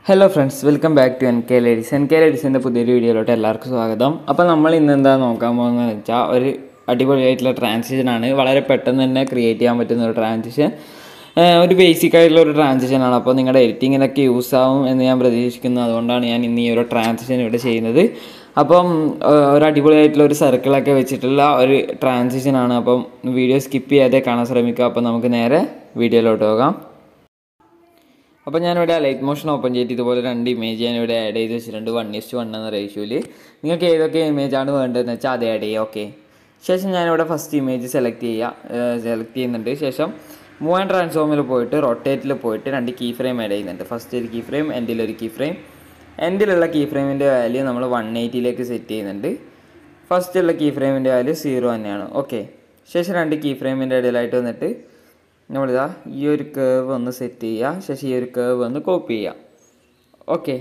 hello friends welcome back to N K ladies N K ലേഡീസിൻ്റെ പുതിയൊരു വീഡിയോയിലോട്ട് എല്ലാവർക്കും സ്വാഗതം അപ്പോൾ നമ്മൾ ഇന്ന് എന്താ നോക്കാൻ പോകുന്നത് വെച്ചാൽ ഒരു അടിപൊളിയായിട്ടുള്ള ട്രാൻസിഷനാണ് വളരെ പെട്ടെന്ന് തന്നെ ക്രിയേറ്റ് ചെയ്യാൻ പറ്റുന്ന ഒരു ട്രാൻസിഷൻ ഒരു ബേസിക് ആയിട്ടുള്ള ഒരു ട്രാൻസിഷനാണ് അപ്പോൾ നിങ്ങളുടെ എഡിറ്റിങ്ങിനൊക്കെ യൂസ് ആവും എന്ന് ഞാൻ പ്രതീക്ഷിക്കുന്നു അതുകൊണ്ടാണ് ഞാൻ ഇന്ന് ഈ ഒരു ട്രാൻസിഷൻ ഇവിടെ ചെയ്യുന്നത് അപ്പം ഏഹ്, ഒരു അടിപൊളിയായിട്ടുള്ള ഒരു സർക്കിളൊക്കെ വെച്ചിട്ടുള്ള ഒരു ട്രാൻസിഷനാണ് അപ്പം വീഡിയോ സ്കിപ്പ് ചെയ്യാതെ കാണാൻ ശ്രമിക്കുക അപ്പോൾ നമുക്ക് നേരെ വീഡിയോയിലോട്ട് പോകാം അപ്പോൾ ഞാനിവിടെ ലൈറ്റ് മോഷൻ ഓപ്പൺ ചെയ്തിട്ട് ഇതുപോലെ രണ്ട് ഇമേജ് ഞാനിവിടെ ആഡ് ചെയ്ത് വെച്ചിട്ടുണ്ട് വൺ ഇസ്റ്റ് വൺ എന്ന റേഷ്യോയിൽ നിങ്ങൾക്ക് ഏതൊക്കെ ഇമേജാണ് വേണ്ടതെന്ന് വെച്ചാൽ അത് ആഡ് ചെയ്യുക ഓക്കെ ശേഷം ഞാനിവിടെ ഫസ്റ്റ് ഇമേജ് സെലക്ട് ചെയ്യുക സെലക്ട് ചെയ്യുന്നുണ്ട് ശേഷം മൂവ് ആൻഡ് ട്രാൻസ്ഫോമിൽ പോയിട്ട് റൊട്ടേറ്റിൽ പോയിട്ട് രണ്ട് കീ ഫ്രെയിം ആഡ് ചെയ്യുന്നുണ്ട് ഫസ്റ്റ് ഒരു കീ ഫ്രെയിം എൻഡിൽ ഒരു കീ ഫ്രെയിം എൻഡിലുള്ള കീ ഫ്രെയിമിൻ്റെ വാല്യൂ നമ്മൾ വൺ എയ്റ്റിയിലേക്ക് സെറ്റ് ചെയ്യുന്നുണ്ട് ഫസ്റ്റുള്ള കീ ഫ്രെയിമിൻ്റെ വാല്യൂ സീറോ തന്നെയാണ് ഓക്കെ ശേഷം രണ്ട് കീ ഫ്രെയിമിൻ്റെ ഇടയിലായിട്ട് വന്നിട്ട് നമ്മളിതാ ഈ ഒരു കേവ് ഒന്ന് സെറ്റ് ചെയ്യുക ശേഷം ഈ ഒരു കേവ് ഒന്ന് കോപ്പി ചെയ്യുക ഓക്കെ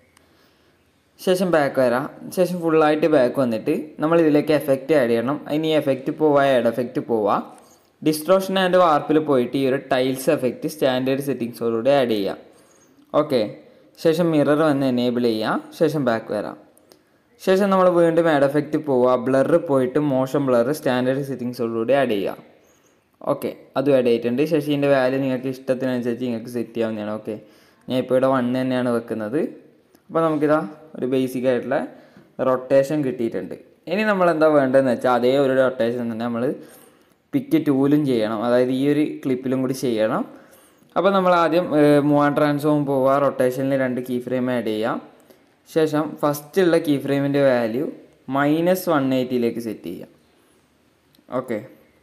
ശേഷം ബാക്ക് വരാം ശേഷം ഫുള്ളായിട്ട് ബാക്ക് വന്നിട്ട് നമ്മൾ ഇതിലേക്ക് എഫക്റ്റ് ആഡ് ചെയ്യണം അതിന് ഈ എഫക്റ്റ് പോവാ ആഡ് എഫക്റ്റ് പോവാ ഡിസ്ട്രോഷൻ ആൻഡ് വാർപ്പിൽ പോയിട്ട് ഈ ഒരു ടൈൽസ് എഫക്റ്റ് സ്റ്റാൻഡേർഡ് സെറ്റിങ്സോടുകൂടി ആഡ് ചെയ്യാം ഓക്കെ ശേഷം മിറർ വന്ന് എനേബിൾ ചെയ്യാം ശേഷം ബാക്ക് വരാം ശേഷം നമ്മൾ വീണ്ടും ആഡ് എഫക്റ്റ് പോവുക ബ്ലർ പോയിട്ട് മോഷൻ ബ്ലർ സ്റ്റാൻഡേർഡ് സെറ്റിങ്സോടുകൂടി ആഡ് ചെയ്യുക ഓക്കെ അതും ആഡ് ചെയ്തിട്ടുണ്ട് ശേഷം ഇതിൻ്റെ വാല്യൂ നിങ്ങൾക്ക് ഇഷ്ടത്തിനനുസരിച്ച് നിങ്ങൾക്ക് സെറ്റ് ചെയ്യാവുന്നതാണ് ഓക്കെ ഞാൻ ഇപ്പോൾ ഇവിടെ വൺ തന്നെയാണ് വെക്കുന്നത് അപ്പോൾ നമുക്കിതാ ഒരു ബേസിക് ആയിട്ടുള്ള റൊട്ടേഷൻ കിട്ടിയിട്ടുണ്ട് ഇനി നമ്മൾ എന്താ വേണ്ടതെന്ന് വെച്ചാൽ അതേ ഒരു റൊട്ടേഷൻ തന്നെ നമ്മൾ പിക്ക് ടൂലും ചെയ്യണം അതായത് ഈ ഒരു ക്ലിപ്പിലും കൂടി ചെയ്യണം അപ്പോൾ നമ്മൾ ആദ്യം മൂവാൻ ട്രാൻസ്ഫോം പോവുക റൊട്ടേഷനിൽ രണ്ട് കീ ഫ്രെയിം ആഡ് ചെയ്യാം ശേഷം ഫസ്റ്റുള്ള കീ ഫ്രെയിമിൻ്റെ വാല്യൂ മൈനസ് വൺ എയ്റ്റിയിലേക്ക് സെറ്റ് ചെയ്യാം ഓക്കെ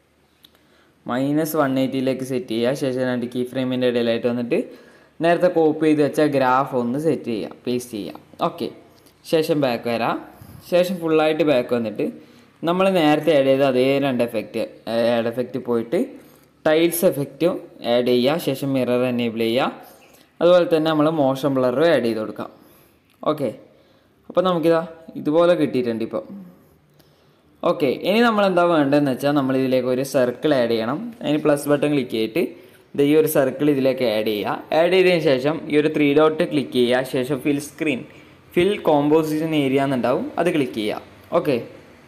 മൈനസ് വൺ എയ്റ്റിയിലേക്ക് സെറ്റ് ചെയ്യുക ശേഷം രണ്ട് കീ ഫ്രെയിമിൻ്റെ ഇടയിലായിട്ട് വന്നിട്ട് നേരത്തെ കോപ്പി ചെയ്ത് വെച്ച ഗ്രാഫ് ഒന്ന് സെറ്റ് ചെയ്യുക പേസ്റ്റ് ചെയ്യുക ഓക്കെ ശേഷം ബാക്ക് വരാം ശേഷം ഫുള്ളായിട്ട് ബാക്ക് വന്നിട്ട് നമ്മൾ നേരത്തെ ആഡ് ചെയ്ത അതേ രണ്ട് എഫക്റ്റ് ആഡ് എഫക്റ്റ് പോയിട്ട് ടൈൽസ് എഫക്റ്റും ആഡ് ചെയ്യുക ശേഷം മിറർ എനേബിൾ ചെയ്യുക അതുപോലെ തന്നെ നമ്മൾ മോഷൻ ബ്ലറും ആഡ് ചെയ്ത് കൊടുക്കാം ഓക്കെ അപ്പോൾ നമുക്കിതാ ഇതുപോലെ കിട്ടിയിട്ടുണ്ട് ഇപ്പം ഓക്കെ ഇനി നമ്മൾ എന്താ വേണ്ടതെന്ന് വെച്ചാൽ നമ്മൾ ഇതിലേക്ക് ഒരു സർക്കിൾ ആഡ് ചെയ്യണം അതിന് പ്ലസ് ബട്ടൺ ക്ലിക്ക് ചെയ്തിട്ട് ഇത് ഈ ഒരു സർക്കിൾ ഇതിലേക്ക് ആഡ് ചെയ്യുക ആഡ് ചെയ്തതിന് ശേഷം ഈ ഒരു ത്രീ ഡോട്ട് ക്ലിക്ക് ചെയ്യുക ശേഷം fill screen fill composition area എന്നുണ്ടാവും അത് ക്ലിക്ക് ചെയ്യുക ഓക്കെ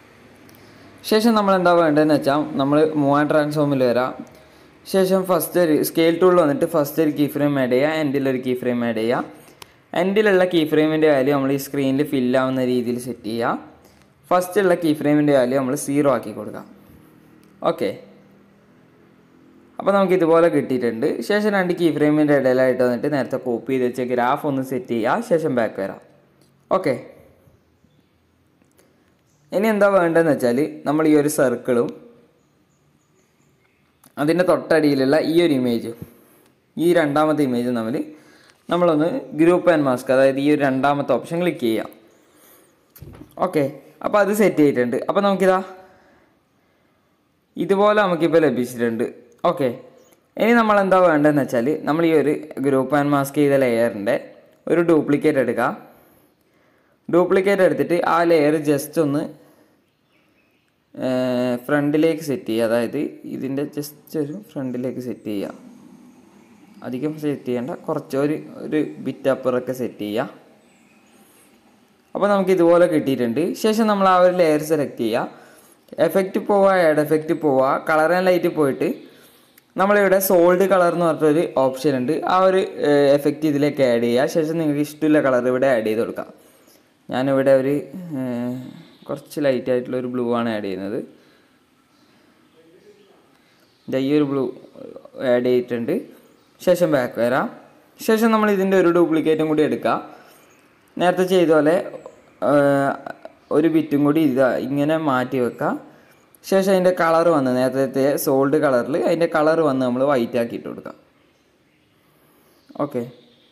ശേഷം നമ്മൾ എന്താ വേണ്ടതെന്ന് വെച്ചാൽ നമ്മൾ മൂവാൻ ട്രാൻസ്ഫോമിൽ വരാം ശേഷം ഫസ്റ്റ് ഒരു സ്കെയിൽ ടൂളിൽ വന്നിട്ട് ഫസ്റ്റ് ഒരു കീ ഫ്രെയിം ആഡ് ചെയ്യുക എൻഡിലൊരു കീ ഫ്രെയിം ആഡ് ചെയ്യുക എൻഡിലുള്ള കീ ഫ്രെയിമിൻ്റെ വാല്യൂ നമ്മൾ ഈ സ്ക്രീനിൽ ഫില്ലാവുന്ന രീതിയിൽ സെറ്റ് ചെയ്യുക ഫസ്റ്റുള്ള കീ ഫ്രെയിമിൻ്റെ വാല്യൂ നമ്മൾ സീറോ ആക്കി കൊടുക്കാം ഓക്കെ അപ്പോൾ നമുക്ക് ഇതുപോലെ കിട്ടിയിട്ടുണ്ട് ശേഷം രണ്ട് കീ ഫ്രെയിമിൻ്റെ ഇടയിലായിട്ട് വന്നിട്ട് നേരത്തെ കോപ്പി ചെയ്ത് വെച്ച ഗ്രാഫ് ഒന്ന് സെറ്റ് ചെയ്യുക ശേഷം ബാക്ക് വരാം ഓക്കെ ഇനി എന്താ വേണ്ടതെന്ന് വെച്ചാൽ നമ്മൾ ഈ ഒരു സർക്കിളും അതിൻ്റെ തൊട്ടടിയിലുള്ള ഈ ഒരു ഇമേജും ഈ രണ്ടാമത്തെ ഇമേജും തമ്മിൽ നമ്മളൊന്ന് ഗ്രൂപ്പ് ആൻഡ് മാസ്ക് അതായത് ഈ ഒരു രണ്ടാമത്തെ ഓപ്ഷൻ ക്ലിക്ക് ചെയ്യാം ഓക്കെ അപ്പോൾ അത് സെറ്റ് ചെയ്തിട്ടുണ്ട് അപ്പോൾ നമുക്കിതാ ഇതുപോലെ നമുക്കിപ്പോൾ ലഭിച്ചിട്ടുണ്ട് ഓക്കെ ഇനി നമ്മൾ എന്താ വേണ്ടതെന്ന് വെച്ചാൽ നമ്മൾ ഈ ഒരു ഗ്രൂപ്പ് ആൻഡ് മാസ്ക് ചെയ്ത ലെയറിൻ്റെ ഒരു ഡ്യൂപ്ലിക്കേറ്റ് എടുക്കുക ഡ്യൂപ്ലിക്കേറ്റ് എടുത്തിട്ട് ആ ലെയർ ജസ്റ്റ് ഒന്ന് ഫ്രണ്ടിലേക്ക് സെറ്റ് ചെയ്യുക അതായത് ഇതിൻ്റെ ജസ്റ്റ് ഒരു ഫ്രണ്ടിലേക്ക് സെറ്റ് ചെയ്യുക അധികം സെറ്റ് ചെയ്യേണ്ട കുറച്ച് ഒരു ഒരു ബിറ്റ് അപ്പറൊക്കെ സെറ്റ് ചെയ്യുക അപ്പോൾ നമുക്ക് ഇതുപോലെ കിട്ടിയിട്ടുണ്ട് ശേഷം നമ്മൾ ആ ഒരു ലെയർ സെലക്ട് ചെയ്യുക എഫക്റ്റ് പോവുക ആഡ് എഫക്റ്റ് പോവുക കളർ ആൻഡ് ലൈറ്റ് പോയിട്ട് നമ്മളിവിടെ സോൾഡ് കളർ എന്ന് പറഞ്ഞിട്ടൊരു ഓപ്ഷൻ ഉണ്ട് ആ ഒരു എഫക്റ്റ് ഇതിലേക്ക് ആഡ് ചെയ്യുക ശേഷം നിങ്ങൾക്ക് ഇഷ്ടമുള്ള കളർ ഇവിടെ ആഡ് ചെയ്ത് കൊടുക്കാം ഞാനിവിടെ ഒരു ഏർ, കുറച്ച് ലൈറ്റ് ആയിട്ടുള്ള ഒരു ബ്ലൂ ആണ് ആഡ് ചെയ്യുന്നത് ദാ ഈ ഒരു ബ്ലൂ ആഡ് ചെയ്തിട്ടുണ്ട് ശേഷം ബാക്ക് വരാം ശേഷം നമ്മൾ ഇതിൻ്റെ ഒരു ഡ്യൂപ്ലിക്കേറ്റും കൂടി എടുക്കുക നേരത്തെ ചെയ്ത പോലെ ആ, ഒരു ബിറ്റും കൂടി ഇതാ ഇങ്ങനെ മാറ്റി വെക്കുക ശേഷം അതിൻ്റെ കളർ വന്ന് നേരത്തെ സോൾഡ് കളറിൽ അതിൻ്റെ കളർ വന്ന് നമ്മൾ വൈറ്റ് ആക്കിയിട്ട് കൊടുക്കാം ഓക്കെ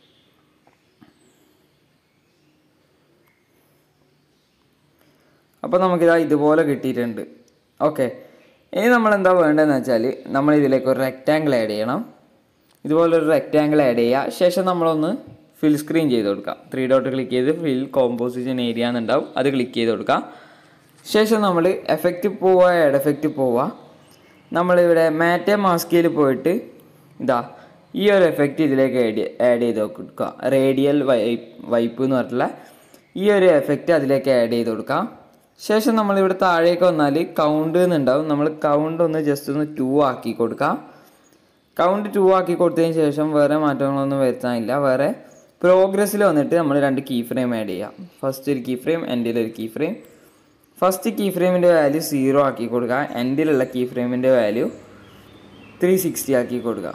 അപ്പോൾ നമുക്കിതാ ഇതുപോലെ കിട്ടിയിട്ടുണ്ട് ഓക്കെ ഇനി നമ്മൾ എന്താ വേണ്ടതെന്ന് വെച്ചാൽ നമ്മൾ ഇതിലേക്ക് ഒരു റെക്റ്റാങ്കിൾ ആഡ് ചെയ്യണം ഇതുപോലെ ഒരു റെക്റ്റാങ്കിൾ ആഡ് ചെയ്യുക ശേഷം നമ്മളൊന്ന് ഫിൽ സ്ക്രീൻ ചെയ്ത് കൊടുക്കാം ത്രീ ഡോട്ട് ക്ലിക്ക് ചെയ്ത് ഫിൽ കോമ്പോസിഷൻ ഏരിയ എന്നുണ്ടാവും അത് ക്ലിക്ക് ചെയ്ത് കൊടുക്കാം ശേഷം നമ്മൾ എഫക്റ്റ് പോവുക ആഡ് എഫക്റ്റ് പോവുക നമ്മളിവിടെ മാറ്റ മാസ്കിൽ പോയിട്ട് ഇതാ ഈ ഒരു എഫക്റ്റ് ഇതിലേക്ക് ആഡ് ആഡ് ചെയ്ത് കൊടുക്കുക റേഡിയൽ വൈപ്പ് വൈപ്പ് എന്ന് പറഞ്ഞിട്ടുള്ള ഈ ഒരു എഫക്റ്റ് അതിലേക്ക് ആഡ് ചെയ്ത് കൊടുക്കാം ശേഷം നമ്മളിവിടെ താഴേക്ക് വന്നാൽ കൗണ്ട് എന്നുണ്ടാവും നമ്മൾ കൗണ്ട് ഒന്ന് ജസ്റ്റ് ഒന്ന് ടു ആക്കി കൊടുക്കാം കൗണ്ട് ടു ആക്കി കൊടുത്തതിന് ശേഷം വേറെ മാറ്റങ്ങളൊന്നും വരുത്താനില്ല വേറെ പ്രോഗ്രസ്സിൽ വന്നിട്ട് നമ്മൾ രണ്ട് കീ ഫ്രെയിം ആഡ് ചെയ്യാം ഫസ്റ്റ് ഒരു കീ ഫ്രെയിം എൻഡിൽ ഒരു കീ ഫ്രെയിം ഫസ്റ്റ് കീ ഫ്രെയിമിൻ്റെ വാല്യൂ സീറോ ആക്കി കൊടുക്കുക എൻഡിലുള്ള കീ ഫ്രെയിമിൻ്റെ വാല്യൂ ത്രീ സിക്സ്റ്റി ആക്കി കൊടുക്കുക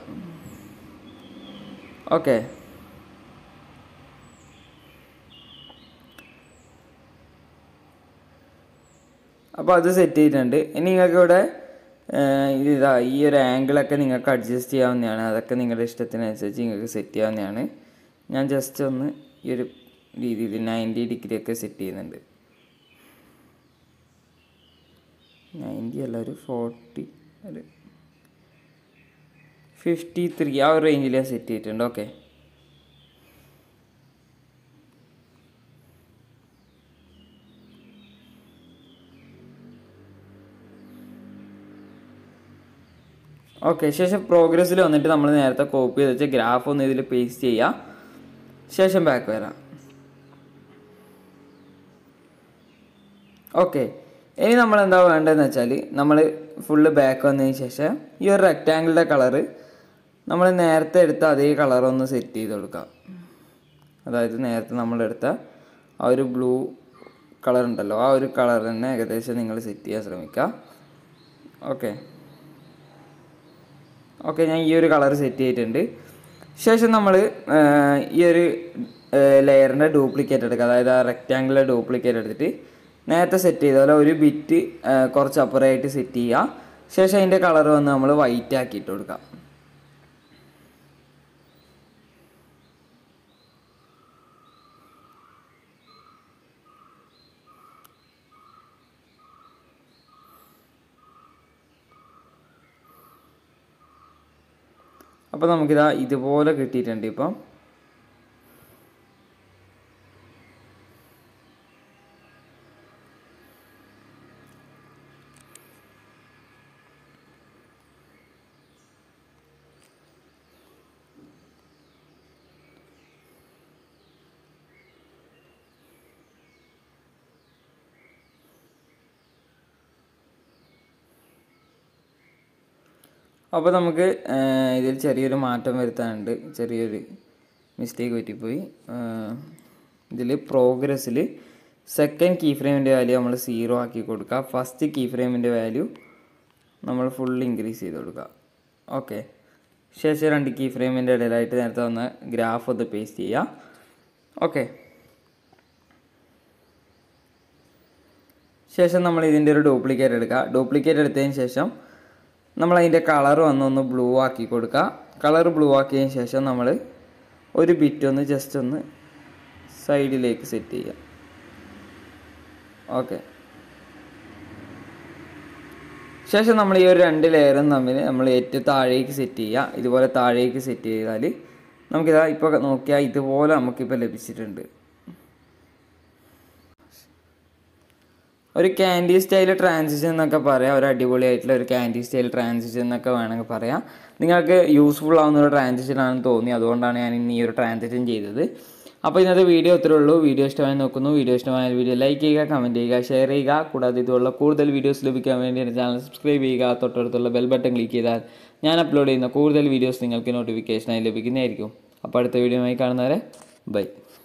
ഓക്കെ അപ്പോൾ അത് സെറ്റ് ചെയ്തിട്ടുണ്ട് ഇനി നിങ്ങൾക്ക് ഇവിടെ ഏഹ്, ഇതാ ഈ ഒരു ആംഗിളൊക്കെ നിങ്ങൾക്ക് അഡ്ജസ്റ്റ് ചെയ്യാവുന്നതാണ് അതൊക്കെ നിങ്ങളുടെ ഇഷ്ടത്തിനനുസരിച്ച് നിങ്ങൾക്ക് സെറ്റ് ചെയ്യാവുന്നതാണ് ഞാൻ ജസ്റ്റ് ഒന്ന് ഈ ഒരു രീതിയിൽ നയൻറ്റി ഡിഗ്രി ഒക്കെ സെറ്റ് ചെയ്യുന്നുണ്ട് നയൻറ്റി അല്ല ഒരു ഫോർട്ടി ഒരു ഫിഫ്റ്റി ത്രീ ആ ഒരു റേഞ്ചിൽ ഞാൻ സെറ്റ് ചെയ്തിട്ടുണ്ട് ഓക്കെ ഓക്കെ ശേഷം പ്രോഗ്രസ്സിൽ വന്നിട്ട് നമ്മൾ നേരത്തെ കോപ്പി ചെയ്ത് വെച്ച ഗ്രാഫ് ഒന്ന് ഇതിൽ പേസ്റ്റ് ചെയ്യാം ശേഷം ബാക്ക് വരാം ഓക്കെ ഇനി നമ്മൾ എന്താ വേണ്ടതെന്ന് വെച്ചാൽ നമ്മൾ ഫുള്ള് ബാക്ക് വന്നതിന് ശേഷം ഈ ഒരു റെക്റ്റാങ്കിളിൻ്റെ കളറ് നമ്മൾ നേരത്തെ എടുത്ത അതേ കളർ ഒന്ന് സെറ്റ് ചെയ്ത് കൊടുക്കാം അതായത് നേരത്തെ നമ്മളെടുത്ത ആ ഒരു ബ്ലൂ കളർ ഉണ്ടല്ലോ ആ ഒരു കളർ തന്നെ ഏകദേശം നിങ്ങൾ സെറ്റ് ചെയ്യാൻ ശ്രമിക്കുക ഓക്കെ ഓക്കെ ഞാൻ ഈ ഒരു കളർ സെറ്റ് ചെയ്തിട്ടുണ്ട് ശേഷം നമ്മൾ ഈ ഒരു ലെയറിൻ്റെ ഡ്യൂപ്ലിക്കേറ്റ് എടുക്കുക അതായത് ആ റെക്റ്റാങ്കിളിൻ്റെ ഡ്യൂപ്ലിക്കേറ്റ് എടുത്തിട്ട് നേരത്തെ സെറ്റ് ചെയ്ത പോലെ ഒരു ബിറ്റ് കുറച്ച് അപ്പുറമായിട്ട് സെറ്റ് ചെയ്യുക ശേഷം അതിൻ്റെ കളർ വന്ന് നമ്മൾ വൈറ്റ് ആക്കിയിട്ട് കൊടുക്കാം അപ്പോൾ നമുക്കിതാ ഇതുപോലെ കിട്ടിയിട്ടുണ്ട് ഇപ്പം അപ്പോൾ നമുക്ക് ഏഹ്, ഇതിൽ ചെറിയൊരു മാറ്റം വരുത്താനുണ്ട് ചെറിയൊരു മിസ്റ്റേക്ക് പറ്റിപ്പോയി ഇതിൽ പ്രോഗ്രസ്സിൽ സെക്കൻഡ് കീ ഫ്രെയിമിൻ്റെ വാല്യൂ നമ്മൾ സീറോ ആക്കി കൊടുക്കുക ഫസ്റ്റ് കീ ഫ്രെയിമിൻ്റെ വാല്യൂ നമ്മൾ ഫുൾ ഇൻക്രീസ് ചെയ്ത് കൊടുക്കുക ഓക്കെ ശേഷം രണ്ട് കീ ഫ്രെയിമിൻ്റെ ഇടയിലായിട്ട് നേരത്തെ വന്ന ഗ്രാഫ് ഒന്ന് പേസ്റ്റ് ചെയ്യുക ഓക്കെ ശേഷം നമ്മൾ ഇതിൻ്റെ ഒരു ഡ്യൂപ്ലിക്കേറ്റ് എടുക്കുക ഡ്യൂപ്ലിക്കേറ്റ് എടുത്തതിന് ശേഷം നമ്മൾ അതിൻ്റെ കളർ വന്ന് ഒന്ന് ബ്ലൂ ആക്കി കൊടുക്കുക കളർ ബ്ലൂ ആക്കിയതിന് ശേഷം നമ്മൾ ഒരു ബിറ്റ് ഒന്ന് ജസ്റ്റ് ഒന്ന് സൈഡിലേക്ക് സെറ്റ് ചെയ്യുക ഓക്കെ ശേഷം നമ്മൾ ഈ ഒരു രണ്ട് ലെയറും തമ്മിൽ നമ്മൾ ഏറ്റവും താഴേക്ക് സെറ്റ് ചെയ്യുക ഇതുപോലെ താഴേക്ക് സെറ്റ് ചെയ്താൽ നമുക്കിതാ ഇപ്പോൾ നോക്കിയാൽ ഇതുപോലെ നമുക്കിപ്പോൾ ലഭിച്ചിട്ടുണ്ട് ഒരു ക്യാൻഡി സ്റ്റൈൽ ട്രാൻസിഷൻ എന്നൊക്കെ പറയാം ഒരു അടിപൊളിയായിട്ടുള്ള ഒരു ക്യാൻഡി സ്റ്റൈൽ ട്രാൻസിഷൻ എന്നൊക്കെ വേണമെങ്കിൽ പറയാം നിങ്ങൾക്ക് യൂസ്ഫുൾ ആവുന്ന ഒരു ട്രാൻസിഷൻ ആണെന്ന് തോന്നി അതുകൊണ്ടാണ് ഞാൻ ഇന്ന് ഈ ഒരു ട്രാൻസിഷൻ ചെയ്തത് അപ്പോൾ ഇന്നത്തെ വീഡിയോ ഇത്രേ ഉള്ളൂ വീഡിയോ ഇഷ്ടമായി നോക്കുന്നു വീഡിയോ ഇഷ്ടമായ വീഡിയോ ലൈക്ക് ചെയ്യുക കമൻറ്റ് ചെയ്യുക ഷെയർ ചെയ്യുക കൂടാതെ ഇതുള്ള കൂടുതൽ വീഡിയോസ് ലഭിക്കാൻ വേണ്ടി എൻ്റെ ചാനൽ സബ്സ്ക്രൈബ് ചെയ്യുക തൊട്ടടുത്തുള്ള ബെൽ ബട്ടൺ ക്ലിക്ക് ചെയ്താൽ ഞാൻ അപ്ലോഡ് ചെയ്യുന്ന കൂടുതൽ വീഡിയോസ് നിങ്ങൾക്ക് നോട്ടിഫിക്കേഷനായി ലഭിക്കുന്നതായിരിക്കും അപ്പോൾ അടുത്ത വീഡിയോ ആയി കാണുന്നവരെ ബൈ